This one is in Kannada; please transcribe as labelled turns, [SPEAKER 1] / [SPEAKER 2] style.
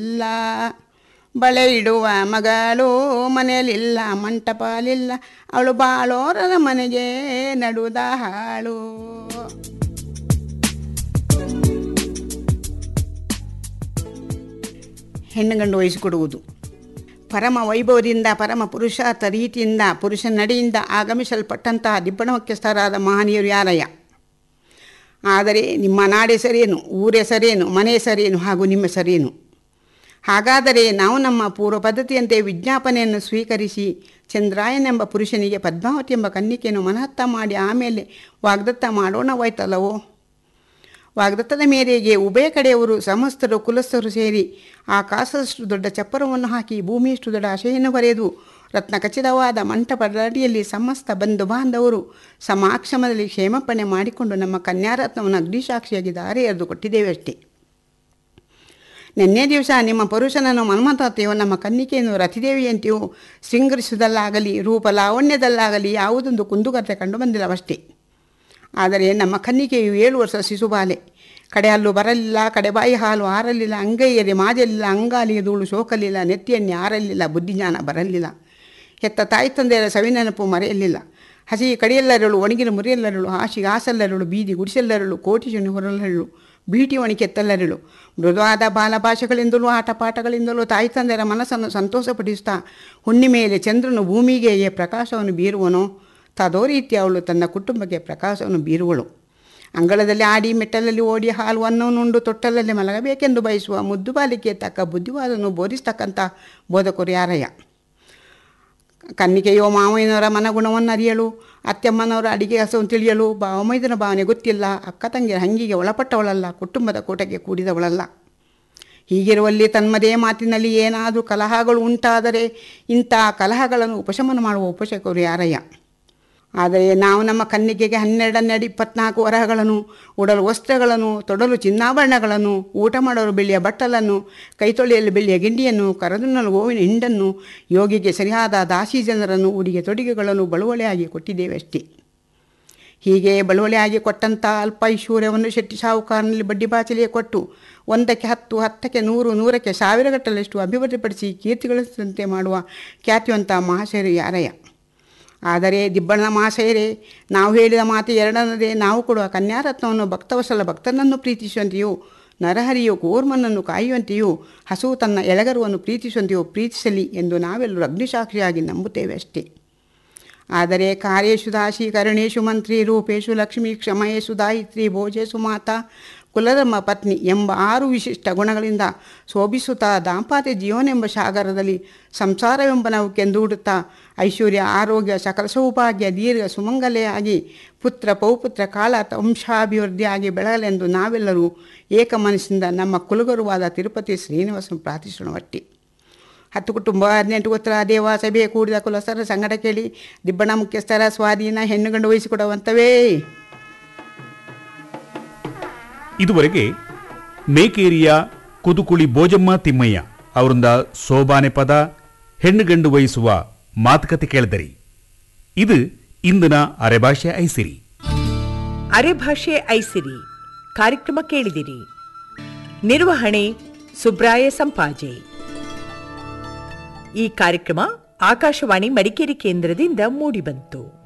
[SPEAKER 1] ಇಲ್ಲ ಬಳೆ ಇಡುವ ಮಗಳು ಮನೆಯಲ್ಲಿಲ್ಲ ಮಂಟಪಾಲಿಲ್ಲ ಅವಳು ಬಾಳೋರರ ಮನೆಗೆ ನಡುದ ಹಾಳು ಹೆಣ್ಣು ಗಂಡು ವಹಿಸಿಕೊಡುವುದು ಪರಮ ವೈಭವದಿಂದ ಪರಮ ಪುರುಷಾರ್ಥ ರೀತಿಯಿಂದ ಪುರುಷ ನಡೆಯಿಂದ ಆಗಮಿಸಲ್ಪಟ್ಟಂತಹ ದಿಬ್ಬಣ ಮುಖ್ಯಸ್ಥರಾದ ಮಹನೀಯರು ಯಾರಯ್ಯ ಆದರೆ ನಿಮ್ಮ ನಾಡೆ ಸರಿಯೇನು ಊರೇ ಸರಿಯೇನು ಮನೆ ಸರಿಯೇನು ಹಾಗೂ ನಿಮ್ಮ ಸರಿಯೇನು ಹಾಗಾದರೆ ನಾವು ನಮ್ಮ ಪೂರ್ವ ಪದ್ಧತಿಯಂತೆ ವಿಜ್ಞಾಪನೆಯನ್ನು ಸ್ವೀಕರಿಸಿ ಚಂದ್ರಾಯನೆಂಬ ಪುರುಷನಿಗೆ ಪದ್ಮಾವತಿ ಎಂಬ ಕನ್ನಿಕೆಯನ್ನು ಮನಹತ್ತ ಮಾಡಿ ಆಮೇಲೆ ವಾಗ್ದತ್ತ ಮಾಡೋಣವಾಯ್ತಲ್ಲವೋ ವಾಗ್ದತ್ತದ ಮೇರೆಗೆ ಉಭಯ ಕಡೆಯವರು ಸಮಸ್ತರು ಕುಲಸ್ಥರು ಸೇರಿ ಆಕಾಶದಷ್ಟು ದೊಡ್ಡ ಚಪ್ಪರವನ್ನು ಹಾಕಿ ಭೂಮಿಯಷ್ಟು ದೊಡ್ಡ ಆಶೆಯನ್ನು ಬರೆದು ರತ್ನ ಖಚಿತವಾದ ಮಂಟಪದ ಅಡಿಯಲ್ಲಿ ಸಮಸ್ತ ಬಂಧು ಬಾಂಧವರು ಸಮಾಕ್ಷಮದಲ್ಲಿ ಕ್ಷೇಮಪಣೆ ಮಾಡಿಕೊಂಡು ನಮ್ಮ ಕನ್ಯಾರತ್ನವನ್ನು ಅಗ್ನಿಸಾಕ್ಷಿಯಾಗಿ ದಾರಿ ಎರೆದು ಕೊಟ್ಟಿದ್ದೇವೆ ಅಷ್ಟೇ ನಿನ್ನೆ ದಿವಸ ನಿಮ್ಮ ಪುರುಷನನ್ನು ಮನ್ಮಥತೆಯೋ ನಮ್ಮ ಕನ್ನಿಕೆಯನ್ನು ರತಿದೇವಿಯಂತೆಯೋ ಶೃಂಗರಿಸುವುದಲ್ಲಾಗಲಿ ರೂಪ ಲಾವಣ್ಯದಲ್ಲಾಗಲಿ ಯಾವುದೊಂದು ಕುಂದುಕೊರತೆ ಕಂಡು ಬಂದಿಲ್ಲವಷ್ಟೇ ಆದರೆ ನಮ್ಮ ಕನ್ನಿಕೆಯು ಏಳು ವರ್ಷ ಶಿಶುಬಾಲೆ ಕಡೆ ಹಲ್ಲು ಬರಲಿಲ್ಲ ಕಡೆಬಾಯಿ ಹಾಲು ಆರಲಿಲ್ಲ ಅಂಗೈಯರಿ ಮಾಜಲಿಲ್ಲ ಅಂಗಾಲಿಗೆ ಧೂಳು ಶೋಕಲಿಲ್ಲ ನೆತ್ತಿಯನ್ನೇ ಆರಲಿಲ್ಲ ಬುದ್ಧಿಜ್ಞಾನ ಬರಲಿಲ್ಲ ಹೆತ್ತ ತಾಯಿ ತಂದೆಯರ ಸವಿನೆನಪು ಮರೆಯಲಿಲ್ಲ ಹಸಿ ಕಡಿಯಲ್ಲರಳು ಒಣಗಿನ ಮುರಿಯಲ್ಲರಳು ಹಾಸಿಗೆ ಹಾಸಲ್ಲರಳು ಬೀದಿ ಗುಡಿಸಲ್ಲರಳು ಕೋಟಿ ಶನಿ ಹೊರಲರಳು ಬೀಟಿ ಒಣಕೆತ್ತಲ್ಲರಳು ಮೃದುವಾದ ಬಾಲಭಾಷೆಗಳಿಂದಲೂ ಆಟಪಾಠಗಳಿಂದಲೂ ತಾಯಿ ತಂದೆಯರ ಮನಸ್ಸನ್ನು ಸಂತೋಷಪಡಿಸುತ್ತಾ ಹುಣ್ಣಿಮೆಯಲ್ಲಿ ಚಂದ್ರನು ಭೂಮಿಗೆ ಪ್ರಕಾಶವನ್ನು ಬೀರುವನೋ ತದೋ ರೀತಿ ಅವಳು ತನ್ನ ಕುಟುಂಬಕ್ಕೆ ಪ್ರಕಾಶವನ್ನು ಬೀರುವಳು ಅಂಗಳದಲ್ಲಿ ಆಡಿ ಮೆಟ್ಟಲಲ್ಲಿ ಓಡಿ ಹಾಲು ಅನ್ನವನ್ನುಂಡು ತೊಟ್ಟಲಲ್ಲಿ ಮಲಗಬೇಕೆಂದು ಬಯಸುವ ಮುದ್ದು ಬಾಲಿಕೆ ತಕ್ಕ ಬುದ್ಧಿವಾದವನ್ನು ಬೋಧಿಸ್ತಕ್ಕಂಥ ಬೋಧಕರು ಯಾರಯ್ಯ ಕನ್ನಿಕೆಯೋ ಮಾವಯ್ಯನವರ ಮನಗುಣವನ್ನು ಅರಿಯಲು ಅತ್ತೆಮ್ಮನವರ ಅಡಿಗೆ ಹಸವನ್ನು ತಿಳಿಯಲು ಬಾವಮೈದನ ಭಾವನೆ ಗೊತ್ತಿಲ್ಲ ಅಕ್ಕ ತಂಗಿಯ ಹಂಗಿಗೆ ಒಳಪಟ್ಟವಳಲ್ಲ ಕುಟುಂಬದ ಕೂಟಕ್ಕೆ ಕೂಡಿದವಳಲ್ಲ ಹೀಗಿರುವಲ್ಲಿ ತನ್ಮದೇ ಮಾತಿನಲ್ಲಿ ಏನಾದರೂ ಕಲಹಗಳು ಉಂಟಾದರೆ ಇಂಥ ಕಲಹಗಳನ್ನು ಉಪಶಮನ ಮಾಡುವ ಉಪಶಕರು ಯಾರಯ್ಯ ಆದರೆ ನಾವು ನಮ್ಮ ಕನ್ನಿಕೆಗೆ ಹನ್ನೆರಡನ್ನೆರಡು ಇಪ್ಪತ್ನಾಲ್ಕು ವರಹಗಳನ್ನು ಉಡಲು ವಸ್ತ್ರಗಳನ್ನು ತೊಡಲು ಚಿನ್ನಾಭರಣಗಳನ್ನು ಊಟ ಮಾಡಲು ಬೆಳ್ಳಿಯ ಬಟ್ಟಲನ್ನು ಕೈತೊಳೆಯಲು ಬೆಳ್ಳಿಯ ಗಿಂಡಿಯನ್ನು ಕರದುಣ್ಣಲು ಗೋವಿನ ಹಿಂಡನ್ನು ಯೋಗಿಗೆ ಸರಿಯಾದ ದಾಸಿ ಜನರನ್ನು ಉಡಿಗೆ ತೊಡಿಗೆಗಳನ್ನು ಬಳುವಳಿಯಾಗಿ ಕೊಟ್ಟಿದ್ದೇವೆ ಅಷ್ಟೇ ಹೀಗೆ ಬಳುವಳಿಯಾಗಿ ಕೊಟ್ಟಂಥ ಅಲ್ಪ ಐಶ್ವರ್ಯವನ್ನು ಶೆಟ್ಟಿ ಸಾಹುಕಾರನಲ್ಲಿ ಬಡ್ಡಿ ಬಾಚಲಿಗೆ ಕೊಟ್ಟು ಒಂದಕ್ಕೆ ಹತ್ತು ಹತ್ತಕ್ಕೆ ನೂರು ನೂರಕ್ಕೆ ಸಾವಿರಗಟ್ಟಲಷ್ಟು ಅಭಿವೃದ್ಧಿಪಡಿಸಿ ಕೀರ್ತಿಗಳಿಸಿದಂತೆ ಮಾಡುವ ಖ್ಯಾತಿವಂತ ಮಹಾಶಯರು ಯಾರಯ್ಯ ಆದರೆ ದಿಬ್ಬಣ್ಣ ಮಹಾಶಯರೇ ನಾವು ಹೇಳಿದ ಮಾತು ಎರಡನದೇ ನಾವು ಕೊಡುವ ಕನ್ಯಾರತ್ನವನ್ನು ಭಕ್ತವಸಲ ಭಕ್ತನನ್ನು ಪ್ರೀತಿಸುವಂತೆಯೋ ನರಹರಿಯು ಕೂರ್ಮನನ್ನು ಕಾಯುವಂತೆಯೋ ಹಸು ತನ್ನ ಎಳಗರುವನ್ನು ಪ್ರೀತಿಸುವಂತೆಯೋ ಪ್ರೀತಿಸಲಿ ಎಂದು ನಾವೆಲ್ಲರೂ ಅಗ್ನಿಸಾಕ್ಷಿಯಾಗಿ ನಂಬುತ್ತೇವೆ ಅಷ್ಟೇ ಆದರೆ ಕಾರ್ಯೇಶು ದಾಸಿ ಕರುಣೇಶು ಮಂತ್ರಿ ರೂಪೇಶು ಲಕ್ಷ್ಮೀ ಕ್ಷಮಯೇಶು ದಾಯಿತ್ರಿ ಭೋಜೇಶು ಮಾತಾ ಕುಲಧರ್ಮ ಪತ್ನಿ ಎಂಬ ಆರು ವಿಶಿಷ್ಟ ಗುಣಗಳಿಂದ ಶೋಭಿಸುತ್ತಾ ದಾಂಪತ್ಯ ಜೀವನೆಂಬ ಸಾಗರದಲ್ಲಿ ಸಂಸಾರವೆಂಬ ನಾವು ಕೆಂದೂಡುತ್ತಾ ಐಶ್ವರ್ಯ ಆರೋಗ್ಯ ಸಕಲ ಸೌಭಾಗ್ಯ ದೀರ್ಘ ಸುಮಂಗಲೆಯಾಗಿ ಪುತ್ರ ಪೌಪುತ್ರ ಕಾಲ ವಂಶಾಭಿವೃದ್ಧಿಯಾಗಿ ಬೆಳಗಲೆಂದು ನಾವೆಲ್ಲರೂ ಏಕ ಮನಸ್ಸಿಂದ ನಮ್ಮ ಕುಲಗುರುವಾದ ತಿರುಪತಿ ಶ್ರೀನಿವಾಸನ ಪ್ರಾರ್ಥಿಸೋಣ ಒಟ್ಟಿ ಹತ್ತು ಕುಟುಂಬ ಹದಿನೆಂಟು ಗೋತ್ರ ದೇವ ಸಭೆ ಕೂಡಿದ ಕುಲಸ್ಥರ ಸಂಗಡ ಕೇಳಿ ದಿಬ್ಬಣ ಮುಖ್ಯಸ್ಥರ ಸ್ವಾಧೀನ ಹೆಣ್ಣು ಗಂಡು ವಹಿಸಿಕೊಡುವಂಥವೇ
[SPEAKER 2] ಇದುವರೆಗೆ ಮೇಕೇರಿಯ ಕುದುಕುಳಿ ಬೋಜಮ್ಮ ತಿಮ್ಮಯ್ಯ ಅವರಿಂದ ಸೋಬಾನೆ ಪದ ಹೆಣ್ಣುಗಂಡು ವಹಿಸುವ ಮಾತುಕತೆ ಕೇಳಿದರಿ ಇದು ಇಂದಿನ ಅರೆಭಾಷೆ ಐಸಿರಿ
[SPEAKER 3] ಅರೆಭಾಷೆ ಐಸಿರಿ ಕಾರ್ಯಕ್ರಮ ಕೇಳಿದಿರಿ ನಿರ್ವಹಣೆ ಸುಬ್ರಾಯ ಸಂಪಾಜೆ ಈ ಕಾರ್ಯಕ್ರಮ ಆಕಾಶವಾಣಿ ಮಡಿಕೇರಿ ಕೇಂದ್ರದಿಂದ ಮೂಡಿಬಂತು